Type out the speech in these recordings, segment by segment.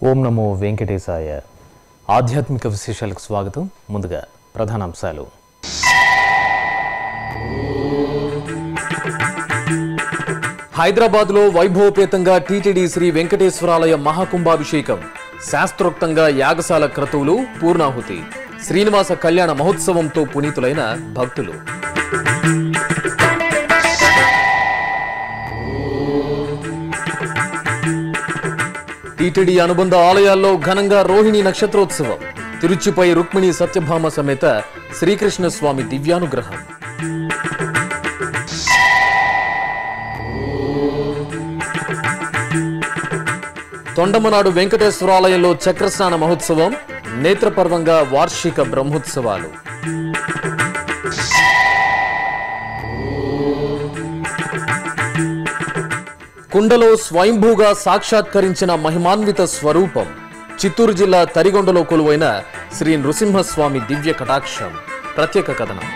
ఓం నమో వెంకటేశాయ ఆధ్యాత్మిక విశేషాలకు స్వాగతం ముందుగా ప్రధానాంశాలు హైదరాబాద్లో వైభవపేతంగా టీటీడీ శ్రీ వెంకటేశ్వరాలయ మహాకుంభాభిషేకం శాస్త్రోక్తంగా యాగశాల క్రతువులు పూర్ణాహుతి శ్రీనివాస కళ్యాణ మహోత్సవంతో పునీతులైన భక్తులు టీటీడీ అనుబంధ ఆలయాల్లో ఘనంగా రోహిణి నక్షత్రోత్సవం తిరుచిపై రుక్మిణి సత్యభామ సమేత శ్రీకృష్ణ స్వామి దివ్యానుగ్రహం తొండమనాడు వెంకటేశ్వరాలయంలో చక్రస్నాన మహోత్సవం నేత్రపర్వంగా వార్షిక బ్రహ్మోత్సవాలు కుండలో స్వయంభూగా సాక్షాత్కరించిన మహిమాన్విత స్వరూపం చిత్తూరు జిల్లా తరిగొండలో కొలువైన శ్రీ నృసింహస్వామి దివ్య కటాక్షం ప్రత్యేక కథనం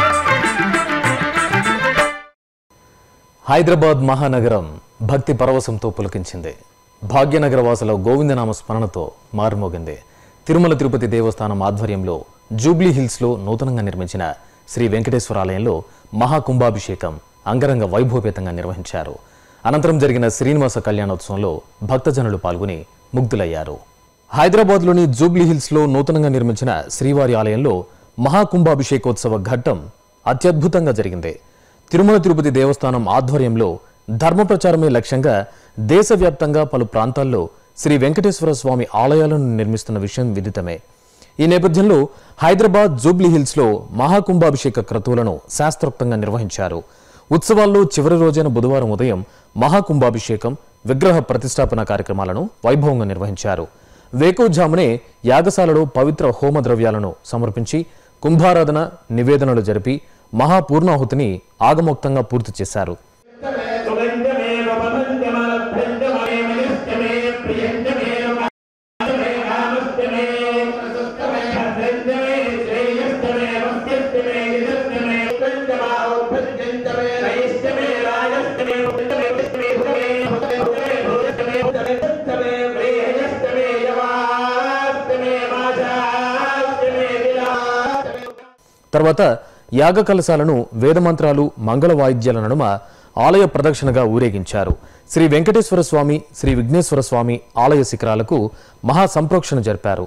హైదరాబాద్ మహానగరం భక్తి పరవశంతో పులకించింది భాగ్యనగర వాసుల గోవిందనామ స్మరణతో మారుమోగింది తిరుమల తిరుపతి దేవస్థానం ఆధ్వర్యంలో జూబ్లీ హిల్స్లో నూతనంగా నిర్మించిన శ్రీ వెంకటేశ్వరాలయంలో మహాకుంభాభిషేకం అంగరంగ వైభవపేతంగా నిర్వహించారు అనంతరం జరిగిన శ్రీనివాస కళ్యాణోత్సవంలో భక్తజనులు పాల్గొని ముగ్ధులయ్యారు హైదరాబాద్లోని జూబ్లీ హిల్స్లో నూతనంగా నిర్మించిన శ్రీవారి ఆలయంలో మహాకుంభాభిషేకోత్సవ ఘట్టం అత్యద్భుతంగా జరిగింది తిరుమల తిరుపతి దేవస్థానం ఆధ్వర్యంలో ధర్మ ప్రచారమే లక్ష్యంగా దేశవ్యాప్తంగా పలు ప్రాంతాల్లో శ్రీ వెంకటేశ్వర స్వామి ఆలయాలను నిర్మిస్తున్న విషయం విదితమే ఈ నేపథ్యంలో హైదరాబాద్ జూబ్లీ హిల్స్లో మహాకుంభాభిషేక క్రతువులను శాస్త్రోక్తంగా నిర్వహించారు ఉత్సవాల్లో చివరి రోజైన బుధవారం ఉదయం మహాకుంభాభిషేకం విగ్రహ ప్రతిష్టాపన కార్యక్రమాలను వైభవంగా నిర్వహించారు వేకోజామునే యాగశాలలో పవిత్ర హోమ ద్రవ్యాలను సమర్పించి కుంభారాధన నివేదనలు జరిపి మహాపూర్ణాహుతిని ఆగమోక్తంగా పూర్తి చేశారు సుగంధమేవ పతంజమలభ్యంజమే మనిష్టమే ప్రియంజమే మహాజమే కామస్తమే భద్రంజమే శ్రేయస్తమే వస్యస్తమే నిజస్తమే సుగంధమా ఔద్ధత్యంజమే నైష్టమే రాజస్తమే ఉత్తమే ఉత్తమే ఉత్తమే ఉత్తమే ఉత్తమే ఉత్తమే ఉత్తమే ప్రియస్తమే యవాస్తమే మాషాస్తమే విలాస్తమే తర్వాత యాగ కలశాలను వేదమంత్రాలు మంగళ వాయిద్యాల నడుమ ఆలయ ప్రదక్షిణగా ఊరేగించారు శ్రీ వెంకటేశ్వర స్వామి శ్రీ విఘ్నేశ్వర స్వామి ఆలయ శిఖరాలకు మహా సంప్రోక్షణ జరిపారు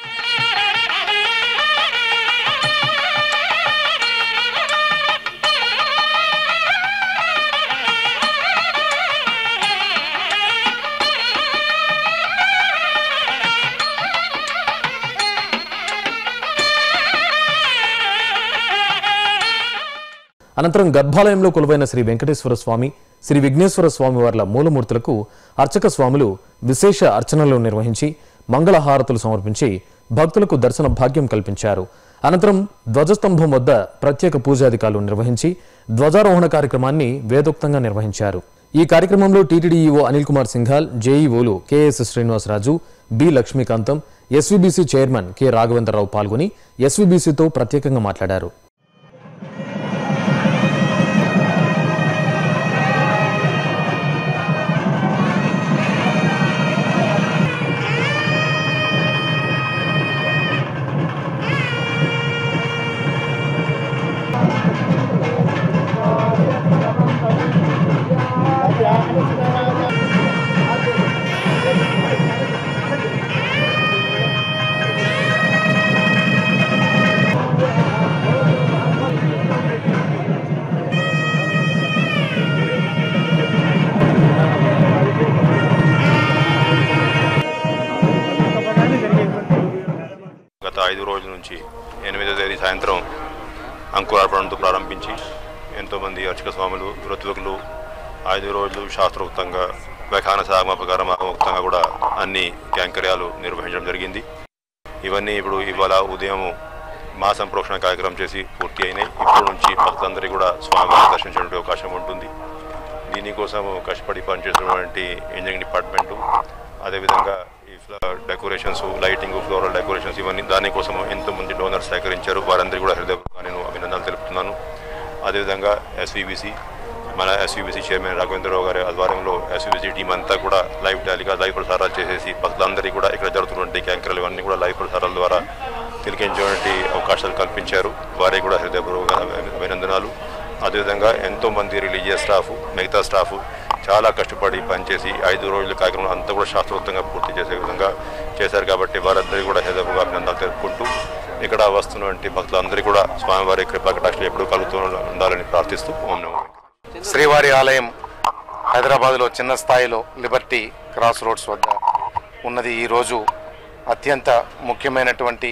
అనంతరం గర్భాలయంలో కొలువైన శ్రీ వెంకటేశ్వర స్వామి శ్రీ విఘ్నేశ్వర స్వామి వార్ల మూలమూర్తులకు అర్చక స్వాములు విశేష అర్చనలు నిర్వహించి మంగళహారతులు సమర్పించి భక్తులకు దర్శన భాగ్యం కల్పించారు అనంతరం ధ్వజస్తంభం వద్ద ప్రత్యేక పూజాధికారులు నిర్వహించి ధ్వజారోహణ కార్యక్రమాన్ని వేదోక్తంగా నిర్వహించారు ఈ కార్యక్రమంలో టీటీడీ ఈవో అనిల్ కుమార్ సింఘాల్ జేఈఓలు KS Srinivasaraju B Lakshmikantham SVBC chairman K Raghavendra Rao పాల్గొని ఎస్వీబీసీతో ప్రత్యేకంగా మాట్లాడారు గత ఐదు రోజుల నుంచి ఎనిమిదో తేదీ సాయంత్రం అంకురార్పణతో ప్రారంభించి ఎంతోమంది అర్చక స్వాములు వృత్తుకులు ఐదు రోజులు శాస్త్రోక్తంగా వ్యాఖ్యాన సాగమ ప్రకారం ఆగమోక్తంగా కూడా అన్ని కైంకర్యాలు నిర్వహించడం జరిగింది ఇవన్నీ ఇప్పుడు ఇవాళ ఉదయం మా సంప్రోక్షణ కార్యక్రమం చేసి పూర్తి అయినాయి ఇప్పుడు నుంచి భక్తులందరికీ కూడా స్వామివారిని దర్శించడానికి అవకాశం ఉంటుంది దీనికోసం కష్టపడి పనిచేసినటువంటి ఇంజనీరింగ్ డిపార్ట్మెంటు అదేవిధంగా ఈ ఫ్ల- డెకరేషన్స్ లైటింగ్ ఫ్లోరల్ డెకరేషన్స్ ఇవన్నీ దానికోసం ఎంతోమంది డోనర్స్ సేకరించారు వారందరికీ కూడా హృదయపూర్వక నేను అభినందనలు తెలుపుతున్నాను అదేవిధంగా ఎస్వీబీసీ మన ఎస్యూబీసీ చైర్మన్ రాఘవేంద్రరావు గారి ఆధ్వర్యంలో ఎస్యూబీసీ టీం అంతా కూడా లైవ్ టాలీగా లైవ్ ప్రసారాలు చేసేసి భక్తులందరికీ కూడా ఇక్కడ జరుగుతున్నటువంటి క్యాంకర్లు ఇవన్నీ కూడా లైవ్ ప్రసారాల ద్వారా తిరిగించేటువంటి అవకాశాలు కల్పించారు వారికి కూడా హృదయపూర్వక అభినందనాలు అదేవిధంగా ఎంతోమంది రిలీజియస్ స్టాఫ్ మిగతా స్టాఫ్ చాలా కష్టపడి పనిచేసి ఐదు రోజుల కార్యక్రమం అంతా కూడా శాస్త్రోక్తంగా పూర్తి చేసే విధంగా చేశారు కాబట్టి వారందరికీ కూడా హృదయపూర్వక అభినందనలు తెలుపుకుంటూ ఇక్కడ వస్తున్నటువంటి భక్తులందరికీ కూడా స్వామివారి కృపా కటాక్షలు ఎప్పుడూ కలుగుతూ ఉండాలని ప్రార్థిస్తూ ఓం నమో వెంకటేశాయ. శ్రీవారి ఆలయం హైదరాబాద్లో చిన్న స్థాయిలో లిబర్టీ క్రాస్ రోడ్స్ వద్ద ఉన్నది ఈరోజు అత్యంత ముఖ్యమైనటువంటి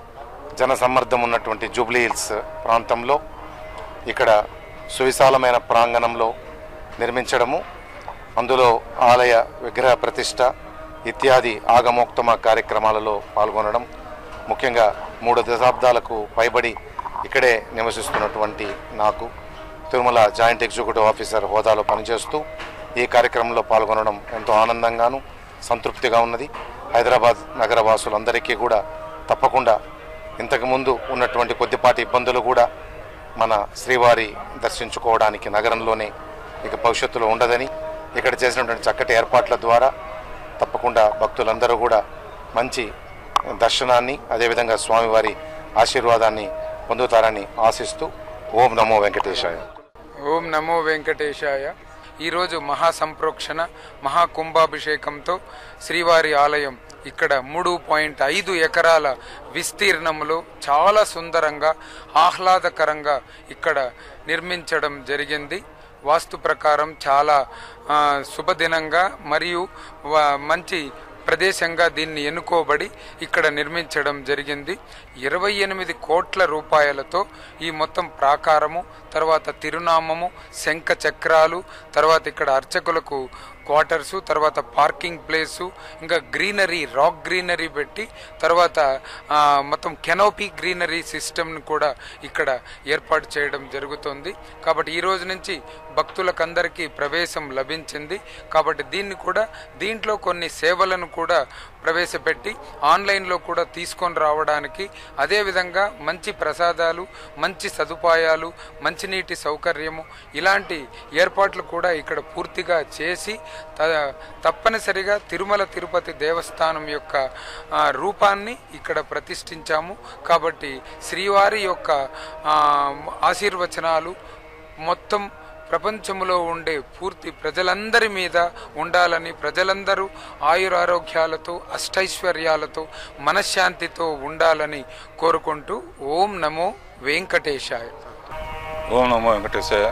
జనసమ్మర్దం ఉన్నటువంటి జూబ్లీ హిల్స్ ప్రాంతంలో ఇక్కడ సువిశాలమైన ప్రాంగణంలో నిర్మించడము అందులో ఆలయ విగ్రహ ప్రతిష్ట ఇత్యాది ఆగమోక్తమ కార్యక్రమాలలో పాల్గొనడం ముఖ్యంగా మూడు దశాబ్దాలకు పైబడి ఇక్కడే నివసిస్తున్నటువంటి నాకు తిరుమల జాయింట్ ఎగ్జిక్యూటివ్ ఆఫీసర్ హోదాలో పనిచేస్తూ ఈ కార్యక్రమంలో పాల్గొనడం ఎంతో ఆనందంగాను సంతృప్తిగా ఉన్నది హైదరాబాద్ నగర వాసులందరికీ కూడా తప్పకుండా ఇంతకుముందు ఉన్నటువంటి కొద్దిపాటి ఇబ్బందులు కూడా మన శ్రీవారి దర్శించుకోవడానికి నగరంలోనే ఇక భవిష్యత్తులో ఉండదని ఇక్కడ చేసినటువంటి చక్కటి ఏర్పాట్ల ద్వారా తప్పకుండా భక్తులందరూ కూడా మంచి దర్శనాన్ని అదేవిధంగా స్వామివారి ఆశీర్వాదాన్ని పొందుతారని ఆశిస్తూ ఓం నమో వెంకటేశాయ ఓం నమో వెంకటేశాయ ఈరోజు మహాసంప్రోక్షణ మహాకుంభాభిషేకంతో శ్రీవారి ఆలయం ఇక్కడ మూడు పాయింట్ ఐదు ఎకరాల విస్తీర్ణంలో చాలా సుందరంగా ఆహ్లాదకరంగా ఇక్కడ నిర్మించడం జరిగింది వాస్తు ప్రకారం చాలా ఆ, శుభదినంగా మరియు వ- మంచి ప్రదేశంగా దీన్ని ఎన్నుకోబడి ఇక్కడ నిర్మించడం జరిగింది ఇరవై ఎనిమిది కోట్ల రూపాయలతో ఈ మొత్తం ప్రాకారము తర్వాత తిరునామము శంఖ చక్రాలు తర్వాత ఇక్కడ అర్చకులకు క్వార్టర్సు తర్వాత పార్కింగ్ ప్లేసు ఇంకా గ్రీనరీ రాక్ గ్రీనరీ పెట్టి తర్వాత ఆ, మొత్తం కెనోపీ గ్రీనరీ సిస్టమ్ను కూడా ఇక్కడ ఏర్పాటు చేయడం జరుగుతుంది కాబట్టి ఈ రోజు నుంచి భక్తులకందరికీ ప్రవేశం లభించింది కాబట్టి దీన్ని కూడా దీంట్లో కొన్ని సేవలను కూడా ప్రవేశపెట్టి ఆన్లైన్లో కూడా తీసుకొని రావడానికి అదేవిధంగా మంచి ప్రసాదాలు మంచి సదుపాయాలు మంచినీటి సౌకర్యము ఇలాంటి ఏర్పాట్లు కూడా ఇక్కడ పూర్తిగా చేసి త- తప్పనిసరిగా తిరుమల తిరుపతి దేవస్థానం యొక్క ఆ, రూపాన్ని ఇక్కడ ప్రతిష్ఠించాము కాబట్టి శ్రీవారి యొక్క ఆ, ఆశీర్వచనాలు మొత్తం ప్రపంచంలో ఉండే పూర్తి ప్రజలందరి మీద ఉండాలని ప్రజలందరూ ఆయురారోగ్యాలతో అష్టైశ్వర్యాలతో మనశ్శాంతితో ఉండాలని కోరుకుంటూ ఓం నమో వెంకటేశాయ ఓం నమో వెంకటేశయ్య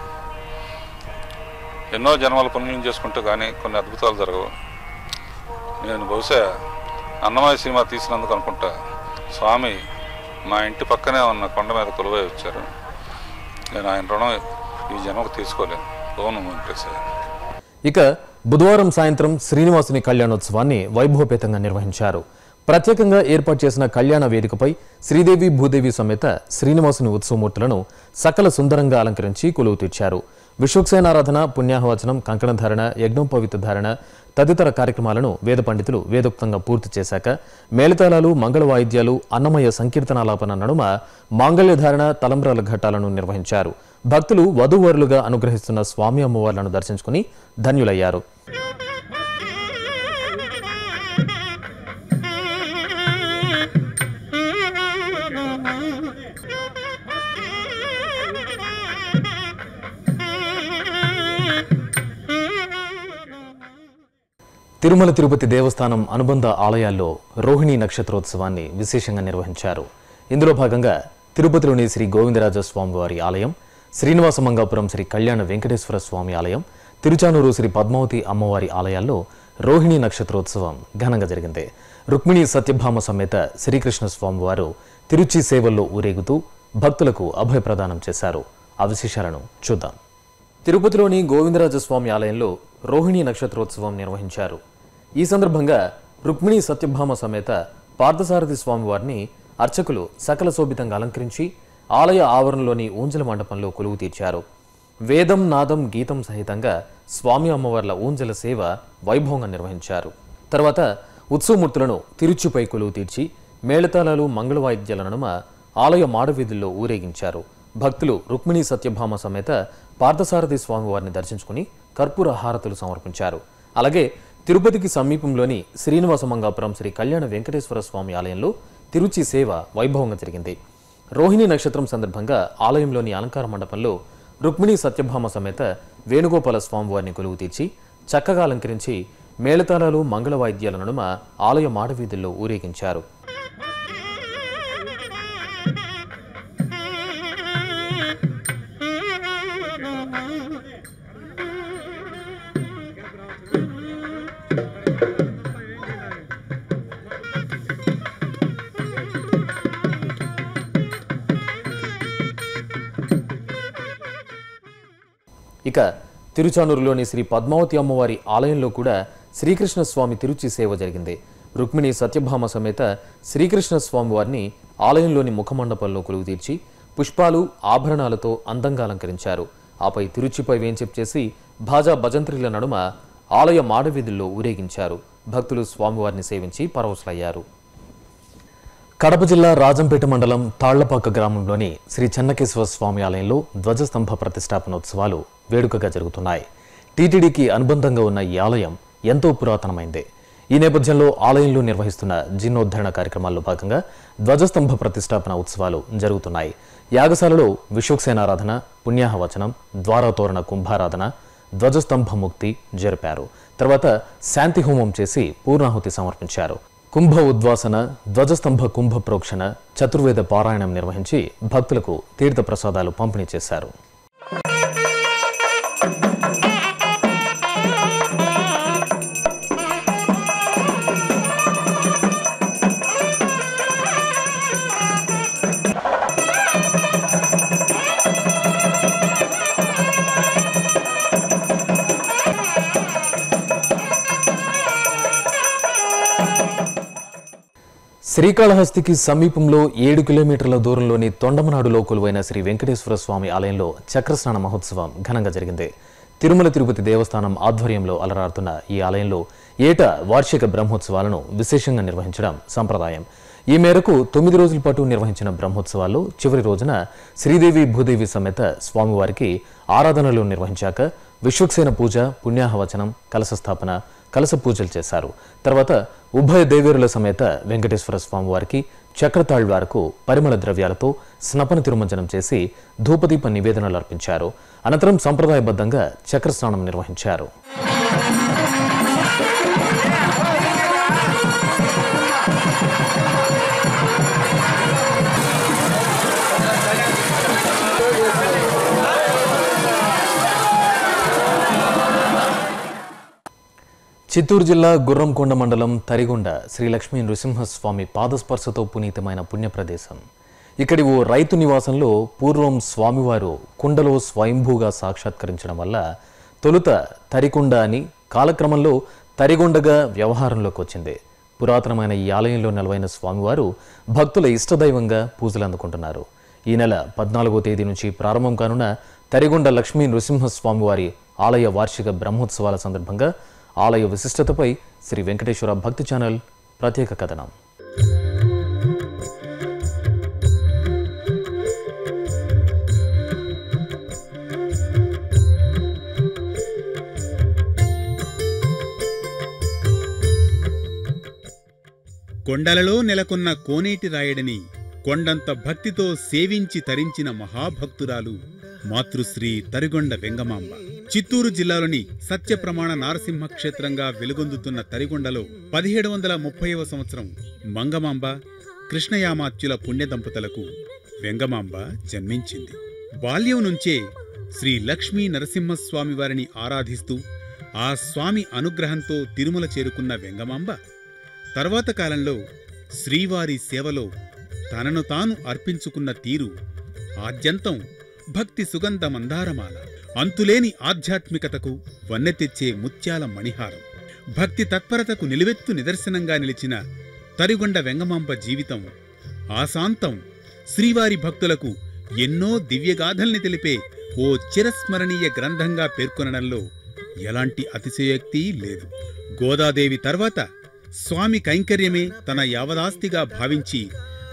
ఎన్నో జన్మల పుణ్యం చేసుకుంటూ కానీ కొన్ని అద్భుతాలు జరగవు నేను బహుశా అన్నమయ్య సినిమా తీసినందుకు అనుకుంటా స్వామి మా ఇంటి పక్కనే ఉన్న కొండ మీద కొలువై వచ్చారు నేను ఆయన రుణం ఈ జన్మకు తీసుకోలేను ఓం నమో వెంకటేశయ్య ఇక బుధవారం సాయంత్రం శ్రీనివాసుని కళ్యాణోత్సవాన్ని వైభవపేతంగా నిర్వహించారు ప్రత్యేకంగా ఏర్పాటు చేసిన కళ్యాణ వేదికపై శ్రీదేవి భూదేవి సమేత శ్రీనివాసుని ఉత్సవమూర్తులను సకల సుందరంగా అలంకరించి కొలువు తీర్చారు విశ్వక్సేనారాధన పుణ్యాహవచనం కంకణధారణ యజ్ఞోపవిత ధారణ తదితర కార్యక్రమాలను వేద పండితులు వేదోక్తంగా పూర్తి చేశాక మేళతాళాలు మంగళ వాయిద్యాలు అన్నమయ్య సంకీర్తనాలాపన నడుమ మాంగళ్యధారణ తలంబ్రాల ఘట్టాలను నిర్వహించారు భక్తులు వధూవరులుగా అనుగ్రహిస్తున్న స్వామి అమ్మవార్లను దర్శించుకుని ధన్యులయ్యారు తిరుమల తిరుపతి దేవస్థానం అనుబంధ ఆలయాల్లో రోహిణి నక్షత్రోత్సవాన్ని విశేషంగా నిర్వహించారు ఇందులో భాగంగా తిరుపతిలోని శ్రీ గోవిందరాజ స్వామివారి ఆలయం శ్రీనివాస మంగాపురం శ్రీ కళ్యాణ వెంకటేశ్వర స్వామి ఆలయం తిరుచానూరు శ్రీ పద్మావతి అమ్మవారి ఆలయాల్లో రోహిణి నక్షత్రోత్సవం ఘనంగా జరిగింది రుక్మిణి సత్యభామ సమేత శ్రీకృష్ణ స్వామివారు తిరుచి సేవల్లో ఊరేగుతూ భక్తులకు అభయప్రదానం చేశారు ఆ విశేషాలను చూద్దాం తిరుపతిలోని గోవిందరాజస్వామి ఆలయంలో రోహిణి నక్షత్రోత్సవం నిర్వహించారు ఈ సందర్భంగా రుక్మిణి సత్యభామ సమేత పార్థసారథి స్వామివారిని అర్చకులు సకల శోభితంగా అలంకరించి ఆలయ ఆవరణలోని ఊంజల మండపంలో కొలువు తీర్చారు వేదం నాదం గీతం సహితంగా స్వామి అమ్మవార్ల ఊంజల సేవ వైభవంగా నిర్వహించారు తర్వాత ఉత్సవమూర్తులను తిరుచుపై కొలువు తీర్చి మేళతాళాలు మంగళవాయిద్యాల నడుమ ఆలయ మాడవీధుల్లో ఊరేగించారు భక్తులు రుక్మిణి సత్యభామ సమేత పార్థసారథి స్వామివారిని దర్శించుకుని కర్పూర హారతులు సమర్పించారు అలాగే తిరుపతికి సమీపంలోని శ్రీనివాస మంగాపురం శ్రీ కళ్యాణ వెంకటేశ్వర స్వామి ఆలయంలో తిరుచి సేవ వైభవంగా జరిగింది రోహిణి నక్షత్రం సందర్భంగా ఆలయంలోని అలంకార మండపంలో రుక్మిణి సత్యభామ సమేత వేణుగోపాల స్వామివారిని కొలువు తీర్చి చక్కగా అలంకరించి మేళతాళాలు మంగళ వాయిద్యాల నడుమ ఆలయ మాడవీధుల్లో ఊరేగించారు ఇక తిరుచానూరులోని శ్రీ పద్మావతి అమ్మవారి ఆలయంలో కూడా శ్రీకృష్ణ స్వామి తిరుచి సేవ జరిగింది రుక్మిణి సత్యభామ సమేత శ్రీకృష్ణ స్వామి వారిని ఆలయంలోని ముఖమండపంలో కొలువు తీర్చి పుష్పాలు ఆభరణాలతో అందంగా అలంకరించారు ఆపై తిరుచిపై వేంచెప్ చేసి భాజా భజంత్రిల నడుమ ఆలయ మాడవీధుల్లో ఊరేగించారు భక్తులు స్వామివారిని సేవించి పరవశులయ్యారు కడప జిల్లా రాజంపేట మండలం తాళ్లపాక గ్రామంలోని శ్రీ చెన్నకేశ్వర స్వామి ఆలయంలో ధ్వజస్తంభ ప్రతిష్టాపనోత్సవాలు వేడుకగా జరుగుతున్నాయి టీటీడీకి అనుబంధంగా ఉన్న ఈ ఆలయం ఎంతో పురాతనమైంది ఈ నేపథ్యంలో ఆలయంలో నిర్వహిస్తున్న జీర్ణోద్ధరణ కార్యక్రమాల్లో భాగంగా ధ్వజస్తంభ ప్రతిష్టాపన ఉత్సవాలు జరుగుతున్నాయి యాగశాలలో విశ్వక్సేనారాధన పుణ్యాహవచనం ద్వారతోరణ కుంభారాధన ధ్వజస్తంభ ముక్తి జరిపారు తర్వాత శాంతి హోమం చేసి పూర్ణాహుతి సమర్పించారు కుంభ ఉద్వాసన ధ్వజస్తంభ కుంభ ప్రోక్షణ చతుర్వేద పారాయణం నిర్వహించి భక్తులకు తీర్థ ప్రసాదాలు పంపిణీ చేశారు శ్రీకాళహస్తికి సమీపంలో ఏడు కిలోమీటర్ల దూరంలోని తొండమనాడులో కొలువైన శ్రీ వెంకటేశ్వర స్వామి ఆలయంలో చక్రస్నాన మహోత్సవం ఘనంగా జరిగింది తిరుమల తిరుపతి దేవస్థానం ఆధ్వర్యంలో అలరాడుతున్న ఈ ఆలయంలో ఏటా వార్షిక బ్రహ్మోత్సవాలను విశేషంగా నిర్వహించడం సంప్రదాయం ఈ మేరకు తొమ్మిది రోజుల పాటు నిర్వహించిన బ్రహ్మోత్సవాల్లో చివరి రోజున శ్రీదేవి భూదేవి సమేత స్వామివారికి ఆరాధనలు నిర్వహించాక విశ్వక్సేన పూజ పుణ్యాహవచనం కలశ స్థాపన కలశ పూజలు చేశారు తర్వాత ఉభయ దేవేరుల సమేత వెంకటేశ్వర స్వామివారికి చక్రతాళ్వారకు పరిమళ ద్రవ్యాలతో స్నపన తిరుమంజనం చేసి ధూపదీప నివేదనలు అర్పించారు అనంతరం సంప్రదాయబద్ధంగా చక్రస్నానం నిర్వహించారు చిత్తూరు జిల్లా గుర్రంకొండ మండలం తరిగొండ శ్రీ లక్ష్మీ నృసింహస్వామి పాదస్పర్శతో పునీతమైన పుణ్యప్రదేశం ఇక్కడి ఓ రైతు నివాసంలో పూర్వం స్వామివారు కుండలో స్వయంభూగా సాక్షాత్కరించడం వల్ల తొలుత తరికొండ అని కాలక్రమంలో తరిగొండగా వ్యవహారంలోకి వచ్చింది పురాతనమైన ఈ ఆలయంలో నెలవైన స్వామివారు భక్తుల ఇష్టదైవంగా పూజలు అందుకుంటున్నారు ఈ నెల పద్నాలుగో తేదీ నుంచి ప్రారంభం కానున్న తరిగొండ లక్ష్మీ నృసింహస్వామివారి ఆలయ వార్షిక బ్రహ్మోత్సవాల సందర్భంగా ఆలయ విశిష్టతపై శ్రీ వెంకటేశ్వర భక్తి ఛానల్ ప్రత్యేక కథనం కొండలలో నెలకొన్న కోనేటి రాయడిని కొండంత భక్తితో సేవించి తరించిన మహాభక్తురాలు మాతృశ్రీ తరిగొండ వెంగమాంబ చిత్తూరు జిల్లాలోని సత్యప్రమాణ నారసింహ క్షేత్రంగా వెలుగొందుతున్న తరిగొండలో పదిహేడు వందల ముప్పైవ సంవత్సరం మంగమాంబ కృష్ణయామాత్యుల పుణ్య దంపతులకు వెంగమాంబ జన్మించింది బాల్యం నుంచే శ్రీ లక్ష్మీ నరసింహస్వామి వారిని ఆరాధిస్తూ ఆ స్వామి అనుగ్రహంతో తిరుమల చేరుకున్న వెంగమాంబ తర్వాత కాలంలో శ్రీవారి సేవలో తనను తాను అర్పించుకున్న తీరు ఆద్యంతం భక్తి సుగంధ మందారమాల అంతులేని ఆధ్యాత్మికతకు వన్నె తెచ్చే ముత్యాల మణిహారం భక్తి తత్పరతకు నిలువెత్తు నిదర్శనంగా నిలిచిన తరిగొండ వెంగమాంబ జీవితం ఆశాంతం శ్రీవారి భక్తులకు ఎన్నో దివ్యగాథల్ని తెలిపే ఓ చిరస్మరణీయ గ్రంథంగా పేర్కొనడంలో ఎలాంటి అతిశయోక్తి లేదు గోదాదేవి తర్వాత స్వామి కైంకర్యమే తన యావదాస్తిగా భావించి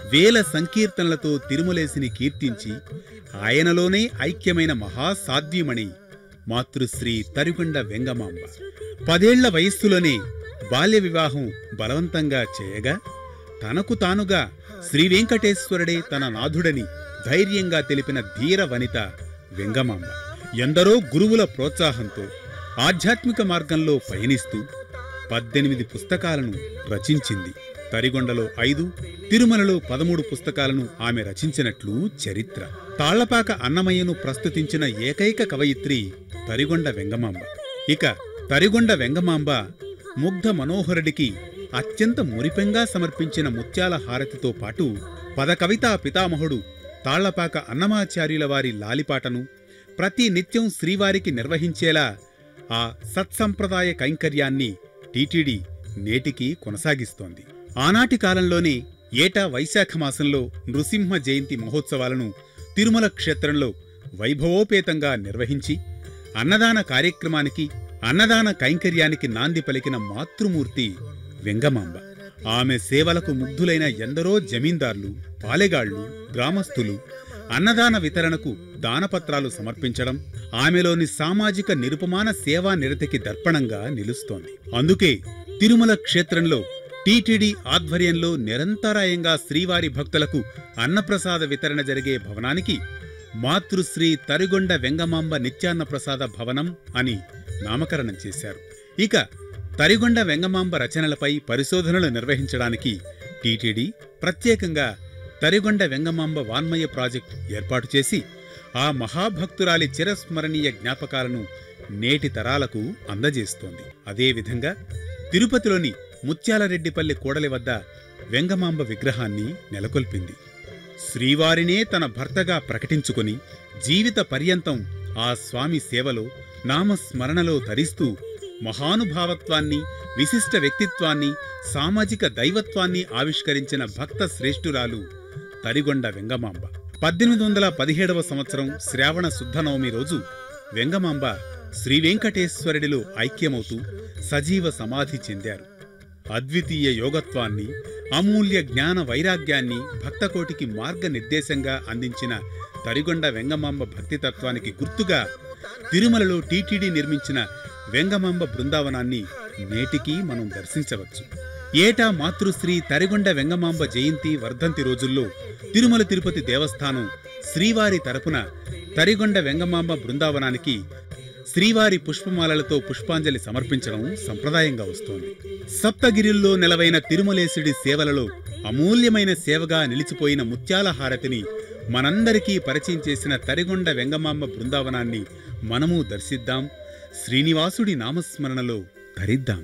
వేల సంకీర్తనలతో తిరుమలేసిని కీర్తించి ఆయనలోనే ఐక్యమైన మహాసాధ్వీమణి మాతృశ్రీ తరిగొండ వెంగమాంబ పదేళ్ల వయస్సులోనే బాల్య వివాహం బలవంతంగా చేయగా తనకు తానుగా శ్రీ వెంకటేశ్వరుడే తన నాథుడని ధైర్యంగా తెలిపిన ధీర వనిత వెంగమాంబ ఎందరో గురువుల ప్రోత్సాహంతో ఆధ్యాత్మిక మార్గంలో పయనిస్తూ పద్దెనిమిది పుస్తకాలను రచించింది తరిగొండలో ఐదు తిరుమలలో పదమూడు పుస్తకాలను ఆమె రచించినట్లు చరిత్ర తాళ్లపాక అన్నమయ్యను ప్రస్తుతించిన ఏకైక కవయిత్రి తరిగొండ వెంగమాంబ ఇక తరిగొండ వెంగమాంబ ముగ్ధ మనోహరుడికి అత్యంత మురిపెంగా సమర్పించిన ముత్యాల హారతితో పాటు పదకవితా పితామహుడు తాళ్లపాక అన్నమాచార్యుల వారి లాలిపాటను ప్రతి నిత్యం శ్రీవారికి నిర్వహించేలా ఆ సత్సంప్రదాయ కైంకర్యాన్ని టీటీడీ నేటికి కొనసాగిస్తోంది ఆనాటి కాలంలోనే ఏటా వైశాఖ మాసంలో నృసింహ జయంతి మహోత్సవాలను తిరుమల క్షేత్రంలో వైభవోపేతంగా నిర్వహించి అన్నదాన కార్యక్రమానికి అన్నదాన కైంకర్యానికి నాంది పలికిన మాతృమూర్తి వెంగమాంబ ఆమె సేవలకు ముగ్ధులైన ఎందరో జమీందార్లు పాలెగాళ్లు గ్రామస్తులు అన్నదాన వితరణకు దానపత్రాలు సమర్పించడం ఆమెలోని సామాజిక నిరుపమాన సేవా నిరతికి దర్పణంగా నిలుస్తోంది అందుకే తిరుమల క్షేత్రంలో టీటీడీ ఆధ్వర్యంలో నిరంతరాయంగా శ్రీవారి భక్తులకు అన్నప్రసాద వితరణ జరిగే భవనానికి మాతృశ్రీ తరిగొండ వెంగమాంబ నిత్యాన్న ప్రసాద భవనం అని నామకరణం చేశారు ఇక తరిగొండ వెంగమాంబ రచనలపై పరిశోధనలు నిర్వహించడానికి టీటీడీ ప్రత్యేకంగా తరిగొండ వెంగమాంబ వాన్మయ ప్రాజెక్ట్ ఏర్పాటు చేసి ఆ మహాభక్తురాలి చిరస్మరణీయ జ్ఞాపకాలను నేటి తరాలకు అందజేస్తోంది అదేవిధంగా తిరుపతిలోని ముత్యాలరెడ్డిపల్లి కూడలి వద్ద వెంగమాంబ విగ్రహాన్ని నెలకొల్పింది శ్రీవారినే తన భర్తగా ప్రకటించుకొని జీవిత పర్యంతం ఆ స్వామి సేవలో నామస్మరణలో తరిస్తూ మహానుభావత్వాన్ని విశిష్ట వ్యక్తిత్వాన్ని సామాజిక దైవత్వాన్ని ఆవిష్కరించిన భక్త శ్రేష్ఠురాలు తరిగొండ వెంగమాంబ పద్దెనిమిది వందల పదిహేడవ సంవత్సరం శ్రావణ శుద్ధనవమి రోజు వెంగమాంబ శ్రీ వెంకటేశ్వరుడిలో ఐక్యమవుతూ సజీవ సమాధి చెందారు అద్వితీయ యోగత్వాన్ని అమూల్య జ్ఞాన వైరాగ్యాన్ని భక్తకోటికి మార్గనిర్దేశంగా అందించిన తరిగొండ వెంగమాంబ భక్తితత్వానికి గుర్తుగా తిరుమలలో టీటీడీ నిర్మించిన వెంగమాంబ బృందావనాన్ని నేటికి మనం దర్శించవచ్చు ఏటా మాతృశ్రీ తరిగొండ వెంగమాంబ జయంతి వర్ధంతి రోజుల్లో తిరుమల తిరుపతి దేవస్థానం శ్రీవారి తరపున తరిగొండ వెంగమాంబ బృందావనానికి శ్రీవారి పుష్పమాలలతో పుష్పాంజలి సమర్పించడం సంప్రదాయంగా వస్తోంది సప్తగిరిల్లో నెలవైన తిరుమలేశుడి సేవలలో అమూల్యమైన సేవగా నిలిచిపోయిన ముత్యాల హారతిని మనందరికీ పరిచయం చేసిన తరిగొండ వెంగమాంబ బృందావనాన్ని మనము దర్శిద్దాం శ్రీనివాసుడి నామస్మరణలో ధరిద్దాం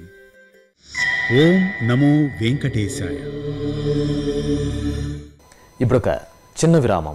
ఓం నమో వెంకటేశాయ ఇప్పుడొక చిన్న విరామం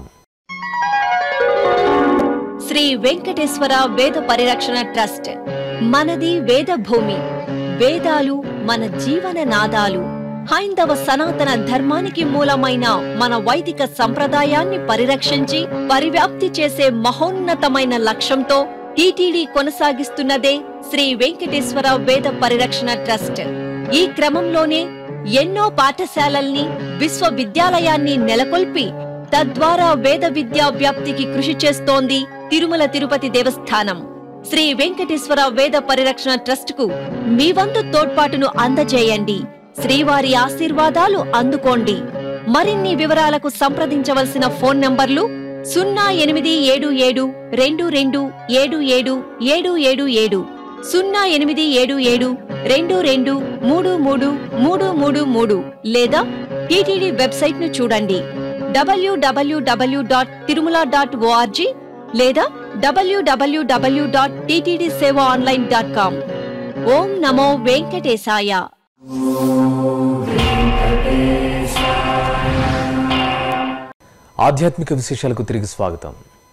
శ్రీ వెంకటేశ్వర వేద పరిరక్షణ ట్రస్ట్ మనది వేద భూమి వేదాలు మన జీవన నాదాలు హైందవ సనాతన ధర్మానికి మూలమైన మన వైదిక సంప్రదాయాన్ని పరిరక్షించి పరివ్యాప్తి చేసే మహోన్నతమైన లక్ష్యంతో టీటీడీ కొనసాగిస్తున్నదే శ్రీ వెంకటేశ్వర వేద పరిరక్షణ ట్రస్ట్ ఈ క్రమంలోనే ఎన్నో పాఠశాలల్ని విశ్వవిద్యాలయాన్ని నెలకొల్పి తద్వారా వేద విద్యా వ్యాప్తికి కృషి చేస్తోంది తిరుమల తిరుపతి దేవస్థానం శ్రీ వెంకటేశ్వర వేద పరిరక్షణ ట్రస్ట్ కు మీ వంతు తోడ్పాటును అందజేయండి శ్రీవారి ఆశీర్వాదాలు అందుకోండి మరిన్ని వివరాలకు సంప్రదించవలసిన ఫోన్ నంబర్లు సున్నా ఎనిమిది ఏడు ఏడు రెండు రెండు ఏడు ఏడు ఏడు ఏడు ఏడు సున్నా ఎనిమిది ఏడు ఏడు రెండు రెండు మూడు మూడు మూడు మూడు మూడు లేదా టీటీడీ వెబ్సైట్ ను చూడండి WWW dot Tirumala dot ORG లేదా WWW dot TTD seva online dot com ఓం నమో వెంకటేశాయ ఆధ్యాత్మిక విశేషాలకు తిరిగి స్వాగతం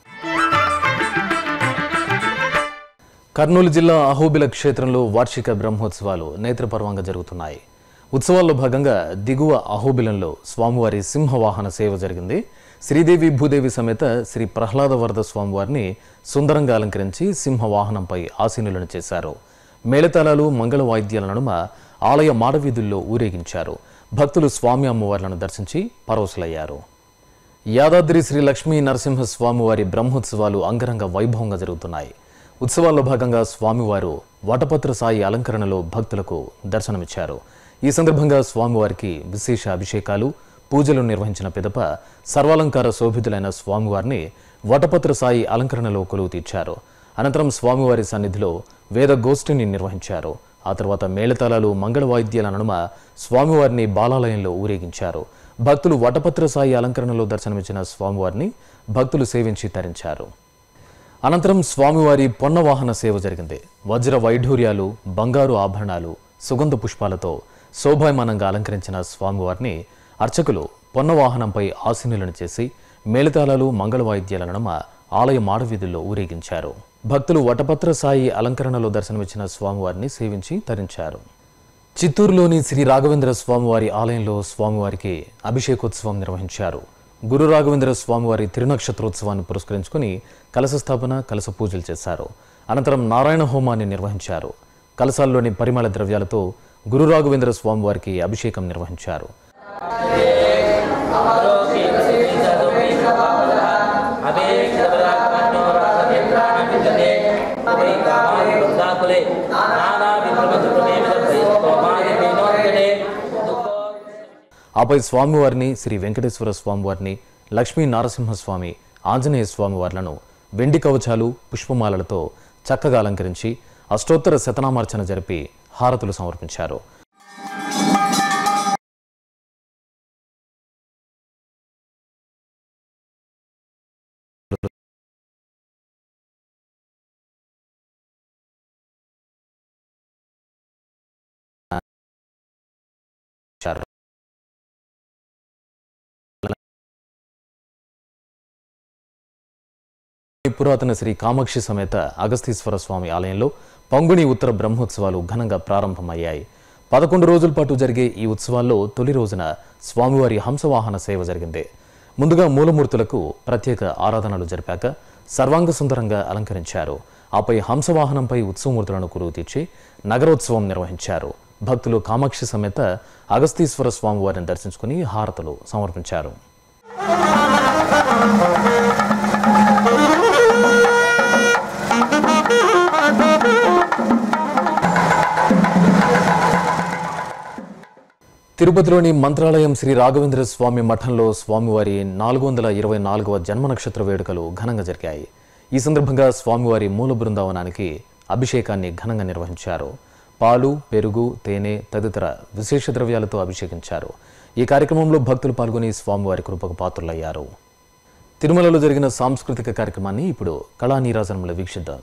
కర్నూలు జిల్లా అహోబిల క్షేత్రంలో వార్షిక బ్రహ్మోత్సవాలు నేత్రపర్వంగా జరుగుతున్నాయి ఉత్సవాల్లో భాగంగా దిగువ అహోబిలంలో స్వామివారి సింహవాహన సేవ జరిగింది శ్రీదేవి భూదేవి సమేత శ్రీ ప్రహ్లాద వరద స్వామివారిని సుందరంగా అలంకరించి సింహవాహనంపై ఆసీనులను చేశారు మేళతాళాలు మంగళ వాయిద్యాల నడుమ ఆలయ మాడవీధుల్లో ఊరేగించారు భక్తులు స్వామి అమ్మవార్లను దర్శించి పరవశులయ్యారు యాదాద్రి శ్రీ లక్ష్మీ నరసింహ స్వామివారి బ్రహ్మోత్సవాలు అంగరంగ వైభవంగా జరుగుతున్నాయి ఉత్సవాల్లో భాగంగా స్వామివారు వటపత్ర సాయి అలంకరణలో భక్తులకు దర్శనమిచ్చారు ఈ సందర్భంగా స్వామివారికి విశేష అభిషేకాలు పూజలు నిర్వహించిన పిదప సర్వాలంకార శోభితులైన స్వామివారిని వటపత్ర సాయి అలంకరణలో కొలువు తీర్చారు అనంతరం స్వామివారి సన్నిధిలో వేద గోష్ఠిని నిర్వహించారు ఆ తర్వాత మేళతాళాలు మంగళ వాయిద్యాల నడుమ స్వామివారిని బాలాలయంలో ఊరేగించారు భక్తులు వటపత్ర సాయి అలంకరణలో దర్శనమిచ్చిన స్వామివారిని భక్తులు సేవించి తరించారు అనంతరం స్వామివారి పొన్న వాహన సేవ జరిగింది వజ్ర వైఢూర్యాలు బంగారు ఆభరణాలు సుగంధ పుష్పాలతో శోభాయమానంగా అలంకరించిన స్వామివారిని అర్చకులు పొన్న వాహనంపై ఆసీనులను చేసి మేళతాళాలు మంగళ వాయిద్యాల నడుమ ఆలయ మాడవీధుల్లో ఊరేగించారు భక్తులు వటపత్ర సాయి అలంకరణలో దర్శనమిచ్చిన స్వామివారిని సేవించి తరించారు చిత్తూరులోని శ్రీ రాఘవేంద్ర స్వామివారి ఆలయంలో స్వామివారికి అభిషేకోత్సవం నిర్వహించారు గురు రాఘవేంద్ర స్వామివారి తిరునక్షత్రోత్సవాన్ని పురస్కరించుకుని కలశ స్థాపన కలశ పూజలు చేశారు అనంతరం నారాయణ హోమాన్ని నిర్వహించారు కలశాల్లోని పరిమళ ద్రవ్యాలతో గురు రాఘవేంద్ర స్వామివారికి అభిషేకం నిర్వహించారు ఆపై స్వామివారిని శ్రీ వెంకటేశ్వర స్వామివారిని లక్ష్మీ నారసింహస్వామి ఆంజనేయ స్వామివార్లను వెండి కవచాలు పుష్పమాలలతో చక్కగా అలంకరించి అష్టోత్తర శతనామార్చన జరిపి హారతులు సమర్పించారు చారు. పురాతన శ్రీ కామాక్షి సమేత అగస్తీశ్వర స్వామి ఆలయంలో పంగుని ఉత్తర బ్రహ్మోత్సవాలు ఘనంగా ప్రారంభమయ్యాయి పదకొండు రోజుల పాటు జరిగే ఈ ఉత్సవాల్లో తొలి రోజున స్వామివారి హంసవాహన సేవ జరిగింది ముందుగా మూలమూర్తులకు ప్రత్యేక ఆరాధనలు జరిపాక సర్వాంగ సుందరంగా అలంకరించారు ఆపై హంసవాహనంపై ఉత్సవమూర్తులను కురువు తీర్చి నగరోత్సవం నిర్వహించారు భక్తులు కామాక్షి సమేత అగస్తీశ్వర స్వామివారిని దర్శించుకుని హారతులు సమర్పించారు తిరుపతిలోని మంత్రాలయం శ్రీ రాఘవేంద్ర స్వామి మఠంలో స్వామివారి నాలుగు వందల ఇరవై నాలుగవ జన్మ నక్షత్ర వేడుకలు ఘనంగా జరిగాయి ఈ సందర్భంగా స్వామివారి మూల బృందావనానికి అభిషేకాన్ని ఘనంగా నిర్వహించారు పాలు పెరుగు తేనె తదితర విశేష ద్రవ్యాలతో అభిషేకించారు ఈ కార్యక్రమంలో భక్తులు పాల్గొని స్వామివారి కృపకు పాత్రులయ్యారు తిరుమలలో జరిగిన సాంస్కృతిక కార్యక్రమాన్ని ఇప్పుడు కళా నీరాజనంలో వీక్షిద్దాం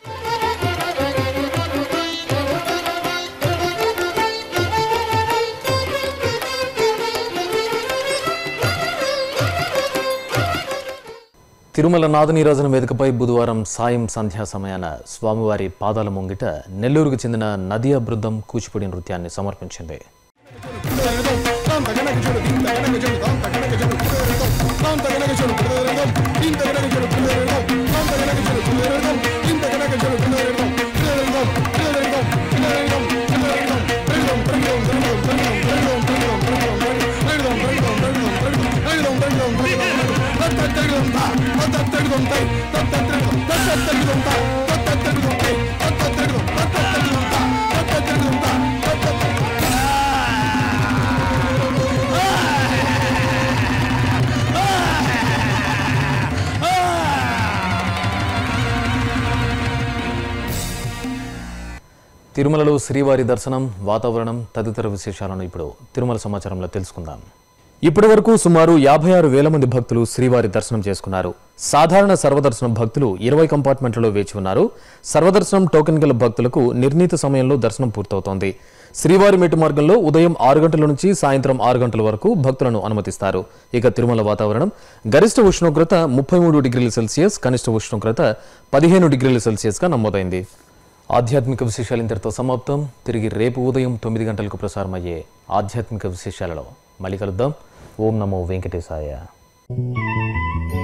తిరుమల నాదనీరాజన వేదికపై బుధవారం సాయం సంధ్యా సమయాన స్వామివారి పాదాల ముంగిట నెల్లూరుకు చెందిన నదియా బృందం కూచిపూడి నృత్యాన్ని సమర్పించింది తిరుమలలో శ్రీవారి దర్శనం వాతావరణం తదితర విశేషాలను ఇప్పుడు తిరుమల సమాచారంలో తెలుసుకుందాం ఇప్పటి వరకు సుమారు యాభై ఆరు వేల మంది భక్తులు శ్రీవారి దర్శనం చేసుకున్నారు సాధారణ సర్వదర్శనం భక్తులు ఇరవై కంపార్ట్మెంట్లలో వేచి ఉన్నారు సర్వదర్శనం టోకెన్ గల భక్తులకు నిర్ణీత సమయంలో దర్శనం పూర్తవుతోంది శ్రీవారి మెట్టు మార్గంలో ఉదయం ఆరు గంటల నుంచి సాయంత్రం ఆరు గంటల వరకు భక్తులను అనుమతిస్తారు ఇక తిరుమల వాతావరణం గరిష్ట ఉష్ణోగ్రత ముప్పై మూడు డిగ్రీల సెల్సియస్ కనిష్ట ఉష్ణోగ్రత పదిహేను డిగ్రీల సెల్సియస్గా నమోదైంది ఆధ్యాత్మిక విశేషాలు ఇంతటితో సమాప్తం తిరిగి రేపు ఉదయం తొమ్మిది గంటలకు ప్రసారమయ్యే ఆధ్యాత్మిక విశేషాలలో మళ్ళీ కలుద్దాం ఓం నమో వెంకటేశాయ